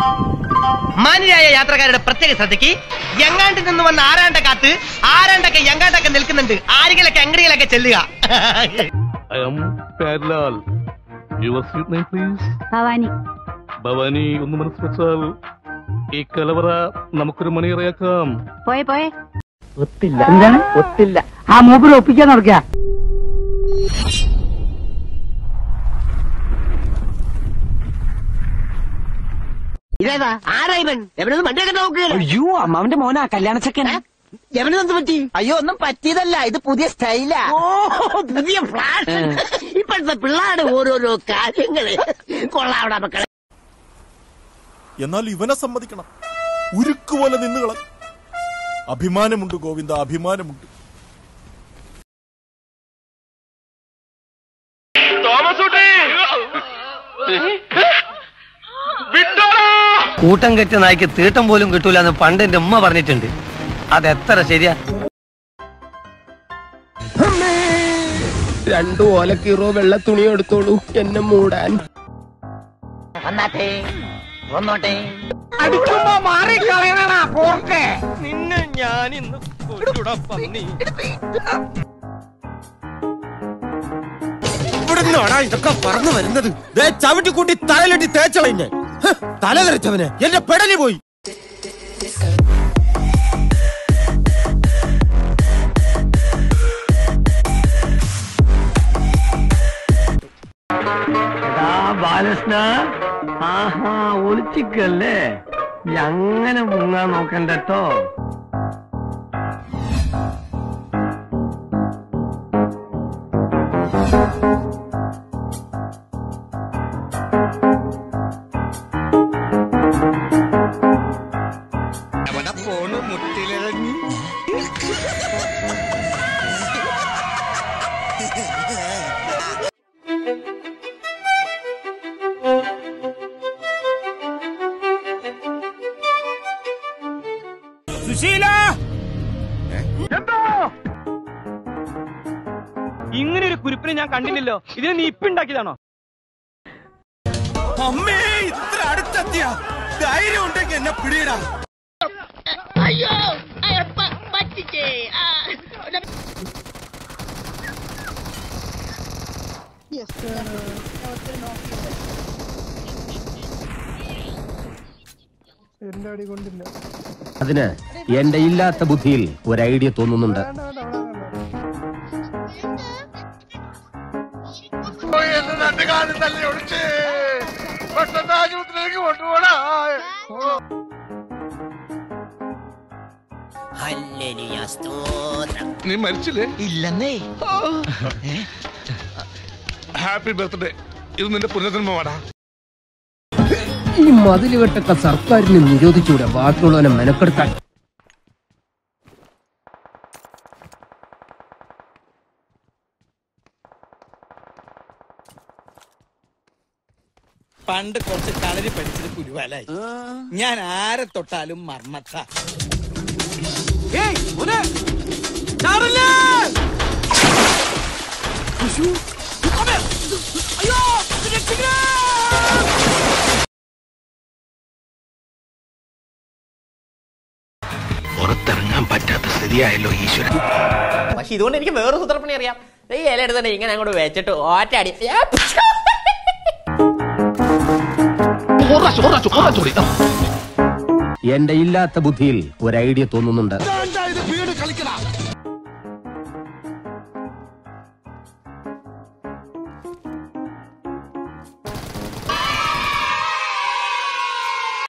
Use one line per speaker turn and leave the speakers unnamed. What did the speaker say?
മാന്യരായ യാത്രക്കാരുടെ പ്രത്യേക ശ്രദ്ധയ്ക്ക് എങ്ങാണ്ടിൽ നിന്ന് വന്ന ആരാണ്ട കാത്ത് ആരാണ്ടൊക്കെ എങ്ങാണ്ടൊക്കെ നിൽക്കുന്നുണ്ട് ആരെങ്കിലൊക്കെ എങ്ങനെയൊക്കെ ചെല്ലുക
ഐ എം പാരലാൽ your sweet name please
Bhavani
Bhavani ഒന്ന് മനസ്സ് വെച്ചാൽ ഈ കലവറ നമുക്കൊരു മണിയറയാക്കാം
പോയെ പോയെ
ഒത്തില്ല എന്താണ് ഒത്തില്ല ആ മൂപ്പിൽ ഒപ്പിക്കാൻ നടക്കുക
ഇതേതാ ആരാ ഇവൻ എവനൊന്നും വണ്ടിയൊക്കെ നോക്കുകയാണ്
അയ്യോ അമ്മാവന്റെ മോനാ കല്യാണച്ചക്കൻ
എവനെന്ത് പറ്റി അയ്യോ ഒന്നും പറ്റിയതല്ല ഇത് പുതിയ സ്റ്റൈലാ ഓ പുതിയ ഫ്ലാഷ് ഇപ്പോഴത്തെ പിള്ളേരുടെ ഓരോരോ കാര്യങ്ങള് കൊള്ളാവട മക്കളെ
എന്നാൽ ഇവനെ സമ്മതിക്കണം ഉരുക്കുപോലെ നിന്നുകള അഭിമാനമുണ്ട് ഗോവിന്ദ അഭിമാനമുണ്ട്
കൂട്ടം കെട്ടിയ നായ്ക്ക് തീട്ടം പോലും കിട്ടൂല എന്ന് പണ്ട് എന്റെ ഉമ്മ പറഞ്ഞിട്ടുണ്ട് അത് എത്ര ശരിയാ
രണ്ടു ഓലക്കീറോ വെള്ള തുണി എടുത്തോളൂ എന്നെ മൂടാൻ
വന്നാട്ടെ വന്നോട്ടെ
അടിക്കുമ്പോ മാറി കളയണ പോർക്കെ
നിന്നെ ഞാൻ ഇന്ന് പന്നി
ഇവിടുന്നാടാ ഇതൊക്കെ പറന്നു വരുന്നത് ദേ ചവിട്ടിക്കൂട്ടി തലയിലിട്ടി തേച്ചളഞ്ഞ് തല തെറിച്ചവന് എന്റെ പെടലി പോയി
ബാലകൃഷ്ണ ആഹാ ഒളിച്ചിക്കല്ലേ നീ അങ്ങനെ മുങ്ങാൻ നോക്കണ്ടോ
ഇങ്ങനെ ഒരു കുരിപ്പിനെ ഞാൻ കണ്ടില്ലല്ലോ ഇതിനെ നീ ഇപ്പിണ്ടാക്കിയതാണോ
അമ്മേ ഇത്ര അടുത്തെത്തിയ ധൈര്യം ഉണ്ടെങ്കിൽ എന്നെ പിടിയിടാ
അതിന് എന്റെ ഇല്ലാത്ത ബുദ്ധിയിൽ ഒരു ഐഡിയ തോന്നുന്നുണ്ട്
നീ മരിച്ചില്ലേ
ഇല്ലെന്നേ
ഹാപ്പി ബർത്ത്ഡേ ഇത് നിന്റെ പുനർജന്മമാടാ
ഈ മതില് കെട്ടൊക്കെ സർക്കാരിന് നിരോധിച്ചൂടെ ബാക്കിയുള്ളവനെ മെനക്കെടുത്താൻ
പണ്ട് കുറച്ച് കളരി പഠിച്ചത് കുരുവാലായി ഞാൻ ആരെ തൊട്ടാലും മർമ്മത്ത
പുറത്തിറങ്ങാൻ പറ്റാത്ത സ്ഥിതിയായല്ലോ ഈശ്വരൻ
പക്ഷെ ഇതുകൊണ്ട് എനിക്ക് വേറെ സൂത്രപ്പണി അറിയാം ഈ ഇല എടുത്തന്നെ ഇങ്ങനെ അങ്ങോട്ട് വെച്ചിട്ട് ഒറ്റയടി
എന്റെ ഇല്ലാത്ത ബുദ്ധിയിൽ ഒരു ഐഡിയ തോന്നുന്നുണ്ട്